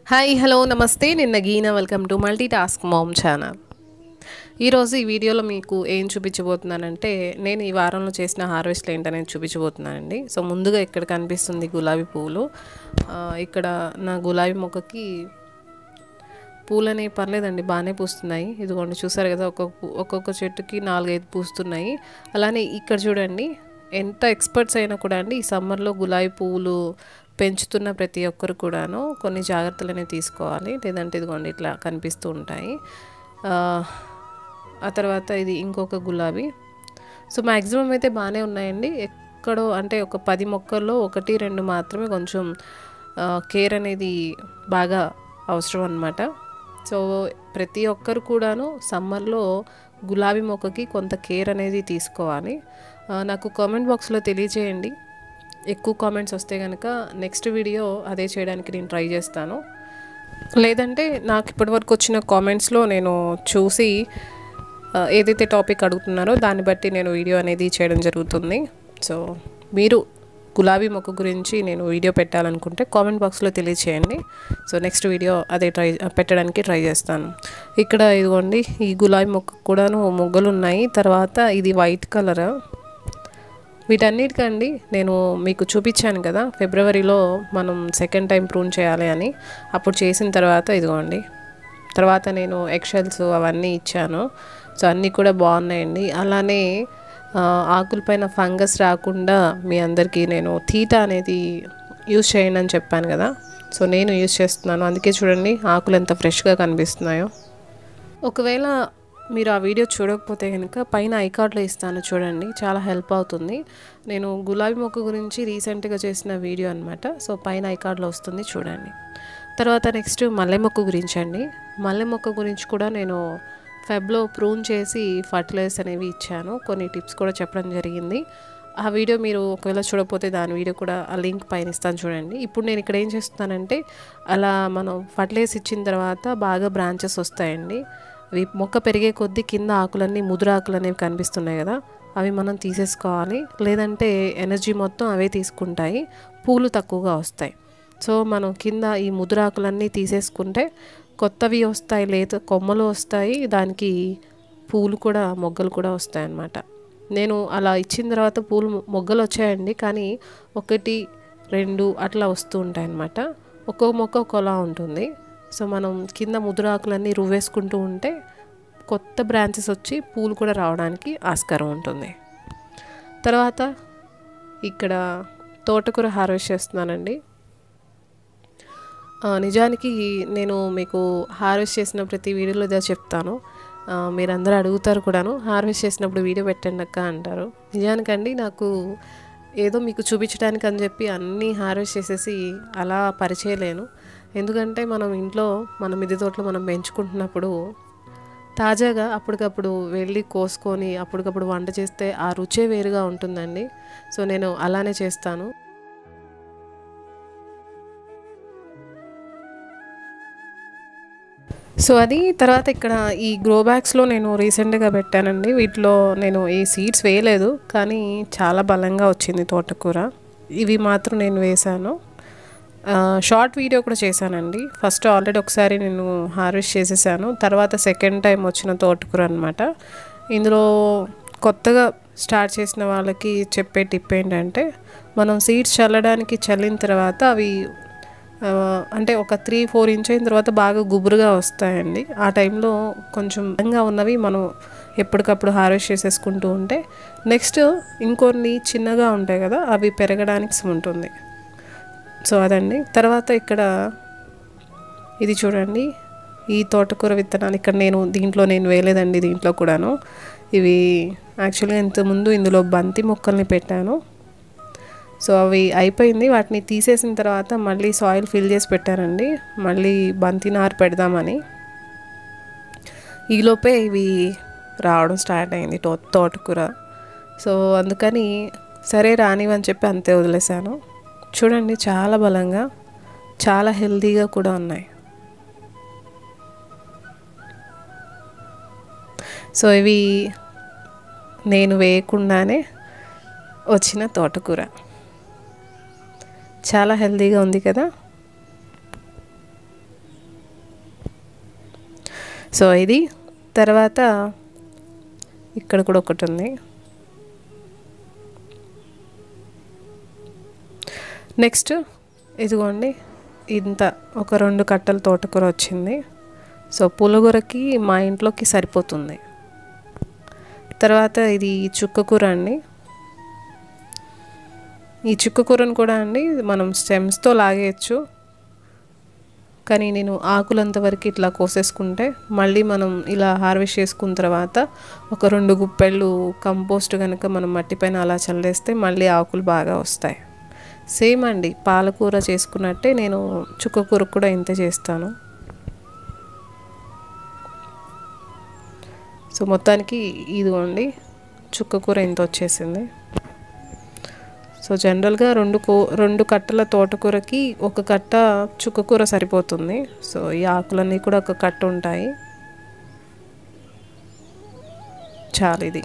hi hello నమస్తే నిన్న Geena welcome to multi task mom channel ఈరోజు ఈ వీడియోలో మీకు ఏం చూపించబోతున్నానంటే నేను ఈ వారంలో చేసిన హార్వెస్ట్లు ఏంటనేది చూపించబోతున్నానండి సో ముందుగా ఇక్కడ కనిపిస్తుంది గులాబీ పువ్వులు ఆ, ఇక్కడ నా గులాబీ మొక్కకి పూలనే పర్లేదండి బాగానే పూస్తున్నాయి ఇదిగోండి చూసారు కదా ఒక్కొక్క పూ- ఒక్కొక్క చెట్టుకి నాలుగైదు పూస్తున్నాయి అలానే ఇక్కడ చూడండి ఎంత ఎక్స్పర్ట్స్ అయినా కూడా అండి ఈ సమ్మర్లో గులాబీ పువ్వులు పెంచుతున్న ప్రతి ఒక్కరు కూడాను కొన్ని జాగ్రత్తలు అనేవి తీసుకోవాలి లేదంటే ఇదిగోండి ఇట్లా కనిపిస్తూ ఉంటాయి ఆ, ఆ తర్వాత ఇది ఇంకొక గులాబీ సో మ్యాక్సిమం అయితే బాగానే ఉన్నాయండి ఎక్కడో అంటే ఒక పది మొక్కల్లో ఒకటి రెండు మాత్రమే కొంచెం కేర్ అనేది బాగా అవసరం అన్నమాట సో ప్రతి ఒక్కరు కూడాను సమ్మర్లో గులాబీ మొక్కకి కొంత కేర్ అనేది తీసుకోవాలి ఆ, నాకు కామెంట్ బాక్స్లో తెలియజేయండి ఎక్కువ కామెంట్స్ వస్తే కనుక నెక్స్ట్ వీడియో అదే చేయడానికి నేను ట్రై చేస్తాను లేదంటే నాకు ఇప్పటివరకు వచ్చిన కామెంట్స్లో నేను చూసి ఆ, ఏదైతే టాపిక్ అడుగుతున్నారో దాన్ని బట్టి నేను వీడియో అనేది చేయడం జరుగుతుంది సో మీరు గులాబీ మొక్క గురించి నేను వీడియో పెట్టాలనుకుంటే కామెంట్ బాక్స్లో తెలియచేయండి సో నెక్స్ట్ వీడియో అదే ట్రై పెట్టడానికి ట్రై చేస్తాను ఇక్కడ ఇదిగోండి ఈ గులాబీ మొక్క కూడాను మొగ్గలు ఉన్నాయి తర్వాత ఇది వైట్ కలర్ వీటన్నిటికండి నేను మీకు చూపించాను కదా ఫిబ్రవరిలో మనం సెకండ్ టైం ప్రూన్ చేయాలి అని అప్పుడు చేసిన తర్వాత ఇదిగోండి తర్వాత నేను ఎక్షల్స్ అవన్నీ ఇచ్చాను సో అన్నీ కూడా బాగున్నాయండి అలానే ఆ, ఆకులపైన ఫంగస్ రాకుండా మీ అందరికీ నేను తీట అనేది యూజ్ చేయండి అని చెప్పాను కదా సో నేను యూజ్ చేస్తున్నాను అందుకే చూడండి ఆకులు ఎంత ఫ్రెష్గా కనిపిస్తున్నాయో ఒకవేళ మీరు ఆ వీడియో చూడకపోతే కనుక పైన ఐకార్డ్లో ఇస్తాను చూడండి చాలా హెల్ప్ అవుతుంది నేను గులాబీ మొక్క గురించి రీసెంట్గా చేసిన వీడియో అనమాట సో పైన ఐకార్డ్లో వస్తుంది చూడండి తర్వాత నెక్స్ట్ మల్లె మొక్క గురించి అండి మల్లె మొక్క గురించి కూడా నేను ఫెబ్లో ప్రూన్ చేసి ఫర్టిలైజర్స్ అనేవి ఇచ్చాను కొన్ని టిప్స్ కూడా చెప్పడం జరిగింది ఆ వీడియో మీరు ఒకవేళ చూడకపోతే దాని వీడియో కూడా ఆ లింక్ పైన ఇస్తాను చూడండి ఇప్పుడు నేను ఇక్కడ ఏం చేస్తున్నానంటే అలా మనం ఫర్టిలైజర్స్ ఇచ్చిన తర్వాత బాగా బ్రాంచెస్ వస్తాయండి అవి మొక్క పెరిగే కొద్దీ కింద ఆకులన్నీ ముదురు ఆకులు అనేవి కనిపిస్తున్నాయి కదా అవి మనం తీసేసుకోవాలి లేదంటే ఎనర్జీ మొత్తం అవే తీసుకుంటాయి పూలు తక్కువగా వస్తాయి సో మనం కింద ఈ ముదురాకులన్నీ తీసేసుకుంటే కొత్తవి వస్తాయి లేత కొమ్మలు వస్తాయి దానికి పూలు కూడా మొగ్గలు కూడా వస్తాయి అన్నమాట నేను అలా ఇచ్చిన తర్వాత పూలు మొగ్గలు వచ్చాయండి కానీ ఒకటి రెండు అట్లా వస్తూ ఉంటాయి అన్నమాట ఒక్కొక్క మొక్క ఒకలా ఉంటుంది సో మనం కింద ముదురాకులన్నీ రువ్వేసుకుంటూ ఉంటే కొత్త బ్రాంచెస్ వచ్చి పూలు కూడా రావడానికి ఆస్కారం ఉంటుంది తర్వాత ఇక్కడ తోటకూర హార్వెస్ట్ చేస్తున్నానండి ఆ, నిజానికి నేను మీకు హార్వెస్ట్ చేసిన ప్రతి వీడియోలో ఇదే చెప్తాను ఆ, మీరందరూ అడుగుతారు కూడాను హార్వెస్ట్ చేసినప్పుడు వీడియో పెట్టండి అక్క అంటారు నిజానికండి నాకు ఏదో మీకు చూపించడానికి అని చెప్పి అన్నీ హార్వెస్ట్ చేసేసి అలా పరిచయలేను ఎందుకంటే మనం ఇంట్లో మన మిద్దె తోటలో మనం పెంచుకుంటున్నప్పుడు తాజాగా అప్పటికప్పుడు వెళ్ళి కోసుకొని అప్పటికప్పుడు వంట చేస్తే ఆ రుచే వేరుగా ఉంటుందండి సో నేను అలానే చేస్తాను సో అది తర్వాత ఇక్కడ ఈ గ్రో బ్యాగ్స్లో నేను రీసెంట్గా పెట్టానండి వీటిలో నేను ఈ సీడ్స్ వేయలేదు కానీ చాలా బలంగా వచ్చింది తోటకూర ఇవి మాత్రం నేను వేశాను ఆ, షార్ట్ వీడియో కూడా చేశానండి ఫస్ట్ ఆల్రెడీ ఒకసారి నేను హార్వెస్ట్ చేసేసాను తర్వాత సెకండ్ టైం వచ్చిన తోటకూర అనమాట ఇందులో కొత్తగా స్టార్ట్ చేసిన వాళ్ళకి చెప్పే టిప్ ఏంటంటే మనం సీడ్స్ చల్లడానికి చల్లిన తర్వాత అవి ఆ, అంటే ఒక త్రీ ఫోర్ ఇంచ్ అయిన తర్వాత బాగా గుబురుగా వస్తాయండి ఆ టైంలో కొంచెం బలంగా ఉన్నవి మనం ఎప్పటికప్పుడు హార్వెస్ట్ చేసేసుకుంటూ ఉంటే నెక్స్ట్ ఇంకొన్ని చిన్నగా ఉంటాయి కదా అవి పెరగడానికి ఉంటుంది సో అదండి తర్వాత ఇక్కడ ఇది చూడండి ఈ తోటకూర విత్తనాలు ఇక్కడ నేను దీంట్లో నేను వేయలేదండి దీంట్లో కూడాను ఇవి యాక్చువల్గా ఇంతకుముందు ఇందులో బంతి మొక్కల్ని పెట్టాను సో అవి అయిపోయింది వాటిని తీసేసిన తర్వాత మళ్ళీ సాయిల్ ఫిల్ చేసి పెట్టానండి మళ్ళీ బంతి నారు పెడదామని ఈలోపే ఇవి రావడం స్టార్ట్ అయింది తో తోటకూర సో అందుకని సరే రానివని చెప్పి అంతే వదిలేశాను చూడండి చాలా బలంగా చాలా హెల్తీగా కూడా ఉన్నాయి సో ఇవి నేను వేయకుండానే వచ్చిన తోటకూర చాలా హెల్తీగా ఉంది కదా సో ఇది తర్వాత ఇక్కడ కూడా ఒకటి ఉంది నెక్స్ట్ ఇదిగోండి ఇంత ఒక రెండు కట్టల తోటకూర వచ్చింది సో పులగూరకి మా ఇంట్లోకి సరిపోతుంది తర్వాత ఇది చుక్కకూర అండి ఈ చుక్కకూరను కూడా అండి మనం స్టెమ్స్తో లాగేయచ్చు కానీ నేను ఆకులంత వరకు ఇట్లా కోసేసుకుంటే మళ్ళీ మనం ఇలా హార్వెస్ట్ చేసుకున్న తర్వాత ఒక రెండు గుప్పెళ్ళు కంపోస్ట్ కనుక మనం మట్టిపైన అలా చల్లేస్తే మళ్ళీ ఆకులు బాగా వస్తాయి సేమ్ అండి పాలకూర చేసుకున్నట్టే నేను చుక్కకూర కూడా ఇంతే చేస్తాను సో మొత్తానికి ఇదిగోండి చుక్కకూర ఇంత వచ్చేసింది సో జనరల్గా రెండు కూ రెండు కట్టల తోటకూరకి ఒక కట్ట చుక్కకూర సరిపోతుంది సో ఈ ఆకులన్నీ కూడా ఒక కట్ట ఉంటాయి చాలు ఇది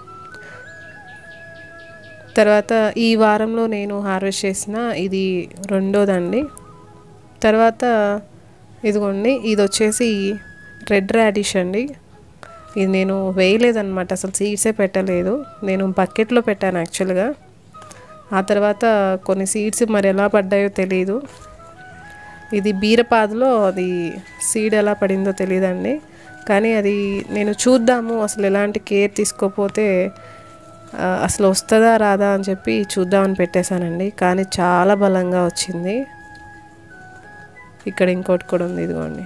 తర్వాత ఈ వారంలో నేను హార్వెస్ట్ చేసిన ఇది రెండోదండి తర్వాత ఇదిగోండి ఇది వచ్చేసి రెడ్ రాడిష్ అండి ఇది నేను వేయలేదన్నమాట అసలు సీడ్సే పెట్టలేదు నేను బకెట్లో పెట్టాను యాక్చువల్గా ఆ తర్వాత కొన్ని సీడ్స్ మరి ఎలా పడ్డాయో తెలియదు ఇది బీరపాదులో అది సీడ్ ఎలా పడిందో తెలియదండి కానీ అది నేను చూద్దాము అసలు ఎలాంటి కేర్ తీసుకోపోతే ఆ, అసలు వస్తుందా రాదా అని చెప్పి చూద్దామని పెట్టేశానండి కానీ చాలా బలంగా వచ్చింది ఇక్కడ ఇంకోటి కూడా ఉంది ఇదిగోండి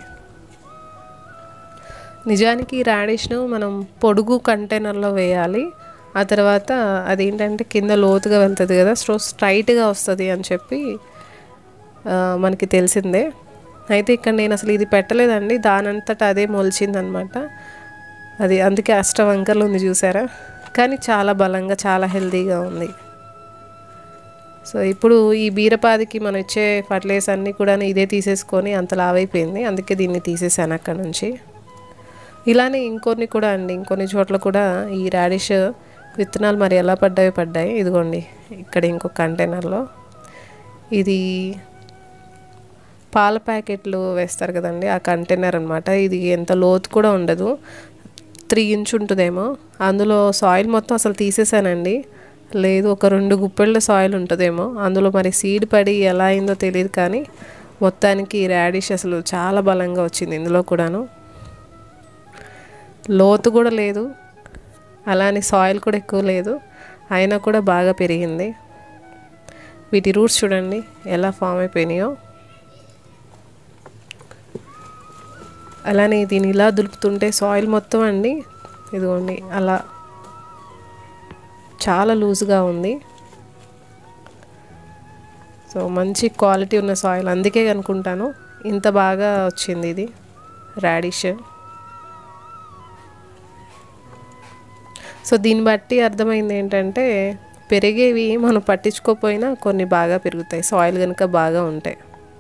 నిజానికి రాడిష్ను మనం పొడుగు కంటైనర్లో వేయాలి ఆ తర్వాత అదేంటంటే కింద లోతుగా వెళ్తుంది కదా సో స్ట్రైట్గా వస్తుంది అని చెప్పి ఆ, మనకి తెలిసిందే అయితే ఇక్కడ నేను అసలు ఇది పెట్టలేదండి దానంతట అదే మొలిచిందనమాట అది అందుకే అష్టవంకర్లు ఉంది చూసారా కానీ చాలా బలంగా చాలా హెల్తీగా ఉంది సో ఇప్పుడు ఈ బీరపాదికి మనం ఇచ్చే ఫర్టిలైజర్స్ అన్నీ కూడా ఇదే తీసేసుకొని అంత లావైపోయింది అందుకే దీన్ని తీసేసాను అక్కడ నుంచి ఇలానే ఇంకొన్ని కూడా అండి ఇంకొన్ని చోట్ల కూడా ఈ రాడిష్ విత్తనాలు మరి ఎలా పడ్డాయో పడ్డాయి ఇదిగోండి ఇక్కడ ఇంకొక కంటైనర్లో ఇది పాల ప్యాకెట్లు వేస్తారు కదండి ఆ కంటైనర్ అనమాట ఇది ఎంత లోతు కూడా ఉండదు త్రీ ఇంచ్ ఉంటుందేమో అందులో సాయిల్ మొత్తం అసలు తీసేసానండి లేదు ఒక రెండు గుప్పెళ్ళ సాయిల్ ఉంటుందేమో అందులో మరి సీడ్ పడి ఎలా అయిందో తెలియదు కానీ మొత్తానికి రాడిష్ అసలు చాలా బలంగా వచ్చింది ఇందులో కూడాను లోతు కూడా లేదు అలానే సాయిల్ కూడా ఎక్కువ లేదు అయినా కూడా బాగా పెరిగింది వీటి రూట్స్ చూడండి ఎలా ఫామ్ అయిపోయినాయో అలానే దీన్ని ఇలా దులుపుతుంటే సాయిల్ మొత్తం అండి ఇదిగోండి అలా చాలా లూజ్గా ఉంది సో మంచి క్వాలిటీ ఉన్న సాయిల్ అందుకే అనుకుంటాను ఇంత బాగా వచ్చింది ఇది రాడిష్ సో దీన్ని బట్టి అర్థమైంది ఏంటంటే పెరిగేవి మనం పట్టించుకోకపోయినా కొన్ని బాగా పెరుగుతాయి సాయిల్ కనుక బాగా ఉంటాయి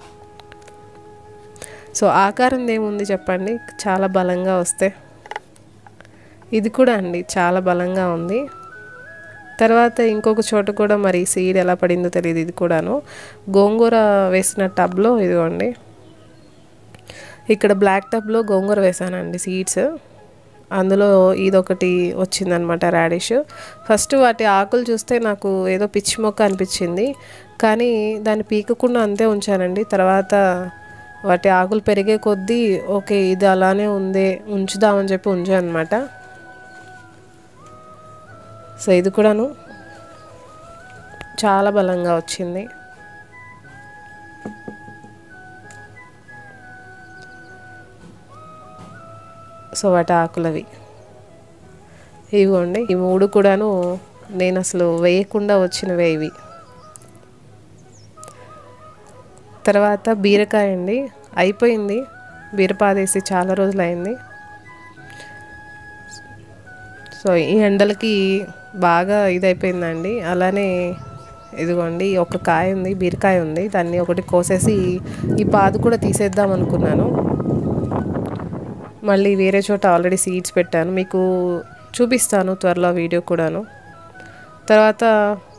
సో ఆకారం ఏముంది చెప్పండి చాలా బలంగా వస్తే ఇది కూడా అండి చాలా బలంగా ఉంది తర్వాత ఇంకొక చోట కూడా మరి సీడ్ ఎలా పడిందో తెలియదు ఇది కూడాను గోంగూర వేసిన టబ్లో ఇదిగోండి ఇక్కడ బ్లాక్ టబ్లో గోంగూర వేసానండి సీడ్స్ అందులో ఇదొకటి వచ్చిందనమాట రాడిష్ ఫస్ట్ వాటి ఆకులు చూస్తే నాకు ఏదో పిచ్చి మొక్క అనిపించింది కానీ దాన్ని పీకకుండా అంతే ఉంచానండి తర్వాత వాటి ఆకులు పెరిగే కొద్దీ ఓకే ఇది అలానే ఉంది ఉంచుదామని చెప్పి ఉంచాను అనమాట సో ఇది కూడాను చాలా బలంగా వచ్చింది సో వాటి ఆకులవి ఇవిగోండి ఈ మూడు కూడాను నేను అసలు వేయకుండా వచ్చినవే ఇవి తర్వాత బీరకాయ అండి అయిపోయింది బీరపాదేసి చాలా రోజులు అయింది సో ఈ ఎండలకి బాగా ఇదైపోయిందండి అలానే ఇదిగోండి ఒక కాయ ఉంది బీరకాయ ఉంది దాన్ని ఒకటి కోసేసి ఈ పాదు కూడా తీసేద్దాం అనుకున్నాను మళ్ళీ వేరే చోట ఆల్రెడీ సీడ్స్ పెట్టాను మీకు చూపిస్తాను త్వరలో వీడియో కూడాను తర్వాత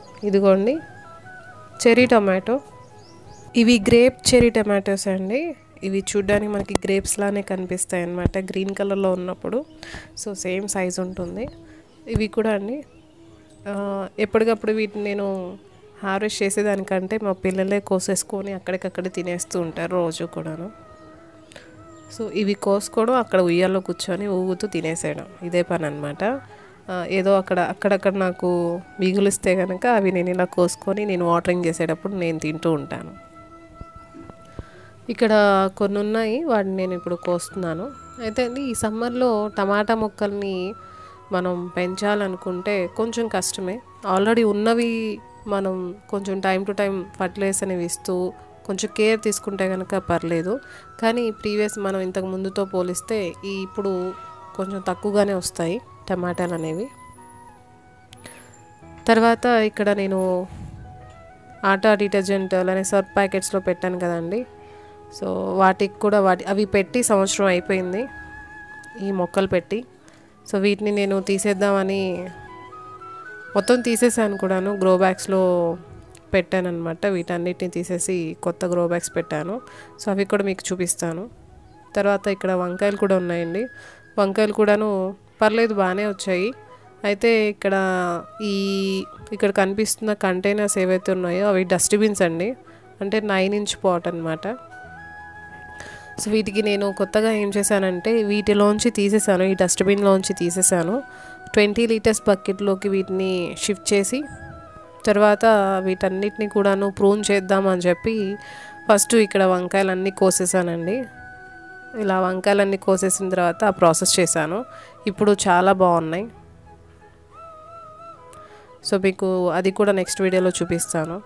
ఇదిగోండి చెరీ టొమాటో ఇవి గ్రేప్ చెరీ టమాటోస్ అండి ఇవి చూడ్డానికి మనకి గ్రేప్స్ లానే కనిపిస్తాయి అన్నమాట గ్రీన్ కలర్లో ఉన్నప్పుడు సో సేమ్ సైజ్ ఉంటుంది ఇవి కూడా అండి ఆ, ఎప్పటికప్పుడు వీటిని నేను హార్వెస్ట్ చేసేదానికంటే మా పిల్లలే కోసేసుకొని అక్కడికక్కడ తినేస్తూ ఉంటారు రోజు కూడాను సో ఇవి కోసుకోవడం అక్కడ ఉయ్యాల్లో కూర్చొని ఊగుతూ తినేసేయడం ఇదే పని అనమాట ఏదో అక్కడ అక్కడక్కడ నాకు మిగులిస్తే కనుక అవి నేను ఇలా కోసుకొని నేను వాటరింగ్ చేసేటప్పుడు నేను తింటూ ఉంటాను ఇక్కడ కొన్ని ఉన్నాయి వాటిని నేను ఇప్పుడు కోస్తున్నాను అయితే అండి ఈ సమ్మర్లో టమాటా మొక్కల్ని మనం పెంచాలనుకుంటే కొంచెం కష్టమే ఆల్రెడీ ఉన్నవి మనం కొంచెం టైం టు టైం ఫర్టిలైజర్స్ అనేవి ఇస్తూ కొంచెం కేర్ తీసుకుంటే కనుక పర్లేదు కానీ ప్రీవియస్ మనం ఇంతకు ముందుతో పోలిస్తే ఈ ఇప్పుడు కొంచెం తక్కువగానే వస్తాయి టమాటాలు అనేవి తర్వాత ఇక్కడ నేను ఆటా డిటర్జెంట్ అలానే సర్ఫ్ ప్యాకెట్స్లో పెట్టాను కదండి సో వాటికి కూడా వాటి అవి పెట్టి సంవత్సరం అయిపోయింది ఈ మొక్కలు పెట్టి సో వీటిని నేను తీసేద్దామని మొత్తం తీసేసాను కూడాను గ్రో బ్యాగ్స్లో పెట్టాను అనమాట వీటన్నిటిని తీసేసి కొత్త గ్రో బ్యాగ్స్ పెట్టాను సో అవి కూడా మీకు చూపిస్తాను తర్వాత ఇక్కడ వంకాయలు కూడా ఉన్నాయండి వంకాయలు కూడాను పర్లేదు బాగానే వచ్చాయి అయితే ఇక్కడ ఈ ఇక్కడ కనిపిస్తున్న కంటైనర్స్ ఏవైతే ఉన్నాయో అవి డస్ట్బిన్స్ అండి అంటే నైన్ ఇంచ్ పాట్ అనమాట సో వీటికి నేను కొత్తగా ఏం చేశానంటే వీటిలోంచి తీసేసాను ఈ డస్ట్బిన్లోంచి తీసేసాను ట్వంటీ లీటర్స్ బకెట్లోకి వీటిని షిఫ్ట్ చేసి తర్వాత వీటన్నిటిని కూడాను ప్రూన్ చేద్దామని చెప్పి ఫస్ట్ ఇక్కడ వంకాయలన్నీ కోసేసానండి ఇలా వంకాయలన్నీ కోసేసిన తర్వాత ఆ ప్రాసెస్ చేశాను ఇప్పుడు చాలా బాగున్నాయి సో మీకు అది కూడా నెక్స్ట్ వీడియోలో చూపిస్తాను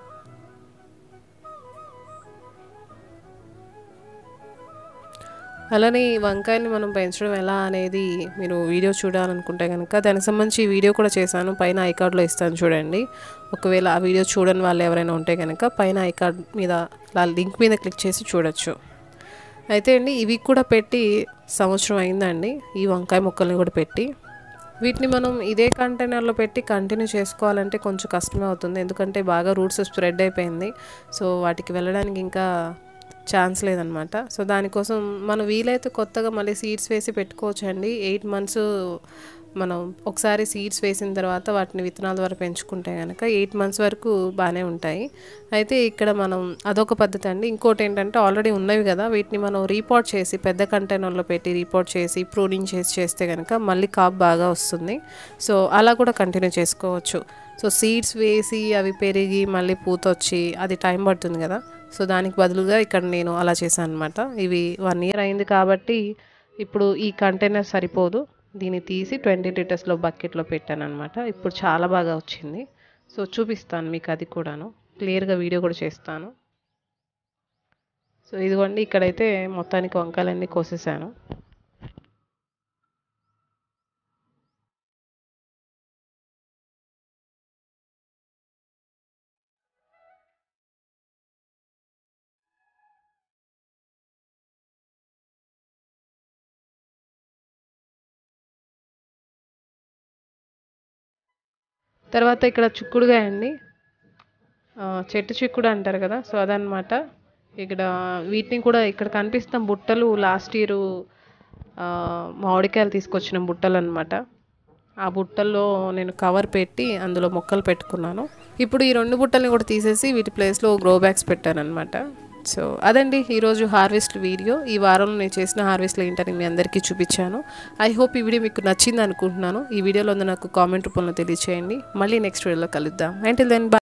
అలానే ఈ వంకాయని మనం పెంచడం ఎలా అనేది మీరు వీడియో చూడాలనుకుంటే కనుక దానికి సంబంధించి వీడియో కూడా చేశాను పైన ఐకార్డ్లో ఇస్తాను చూడండి ఒకవేళ ఆ వీడియో చూడని వాళ్ళు ఎవరైనా ఉంటే కనుక పైన ఐకార్డ్ మీద ఆ లింక్ మీద క్లిక్ చేసి చూడొచ్చు అయితే అండి ఇవి కూడా పెట్టి సంవత్సరం అయిందండి ఈ వంకాయ ముక్కల్ని కూడా పెట్టి వీటిని మనం ఇదే కంటైనర్లో పెట్టి కంటిన్యూ చేసుకోవాలంటే కొంచెం కష్టమే అవుతుంది ఎందుకంటే బాగా రూట్స్ స్ప్రెడ్ అయిపోయింది సో వాటికి వెళ్ళడానికి ఇంకా ఛాన్స్ లేదనమాట సో దానికోసం మనం వీలైతే కొత్తగా మళ్ళీ సీడ్స్ వేసి పెట్టుకోవచ్చు అండి ఎయిట్ మంత్స్ మనం ఒకసారి సీడ్స్ వేసిన తర్వాత వాటిని విత్తనాల ద్వారా పెంచుకుంటే కనుక ఎయిట్ మంత్స్ వరకు బాగానే ఉంటాయి అయితే ఇక్కడ మనం అదొక పద్ధతి అండి ఇంకోటి ఏంటంటే ఆల్రెడీ ఉన్నవి కదా వీటిని మనం రీపోర్ట్ చేసి పెద్ద కంటైనర్లో పెట్టి రీపోర్ట్ చేసి ప్రూనింగ్ చేసి చేస్తే కనుక మళ్ళీ కాప్ బాగా వస్తుంది సో అలా కూడా కంటిన్యూ చేసుకోవచ్చు సో సీడ్స్ వేసి అవి పెరిగి మళ్ళీ పూత వచ్చి అది టైం పడుతుంది కదా సో దానికి బదులుగా ఇక్కడ నేను అలా చేశాను అనమాట ఇవి వన్ ఇయర్ అయింది కాబట్టి ఇప్పుడు ఈ కంటైనర్ సరిపోదు దీన్ని తీసి ట్వంటీ లీటర్స్లో బకెట్లో పెట్టాను అనమాట ఇప్పుడు చాలా బాగా వచ్చింది సో చూపిస్తాను మీకు అది కూడాను క్లియర్గా వీడియో కూడా చేస్తాను సో ఇదిగోండి ఇక్కడైతే మొత్తానికి వంకాయలన్నీ కోసేసాను తర్వాత ఇక్కడ చిక్కుడుగాయ అండి ఆ, చెట్టు చిక్కుడు అంటారు కదా సో అదనమాట ఇక్కడ వీటిని కూడా ఇక్కడ కనిపిస్తున్న బుట్టలు లాస్ట్ ఇయర్ మామిడికాయలు తీసుకొచ్చిన బుట్టలు అనమాట ఆ బుట్టల్లో నేను కవర్ పెట్టి అందులో మొక్కలు పెట్టుకున్నాను ఇప్పుడు ఈ రెండు బుట్టల్ని కూడా తీసేసి వీటి ప్లేస్లో గ్రో బ్యాగ్స్ పెట్టాను అనమాట సో అదండి ఈరోజు హార్వెస్ట్ వీడియో ఈ వారంలో నేను చేసిన హార్వెస్ట్లో ఏంటని మీ అందరికీ చూపించాను ఐ హోప్ ఈ వీడియో మీకు నచ్చింది అనుకుంటున్నాను ఈ వీడియోలో నాకు కామెంట్ రూపంలో తెలియచేయండి మళ్ళీ నెక్స్ట్ వీడియోలో కలుద్దాం అంటిల్ దెన్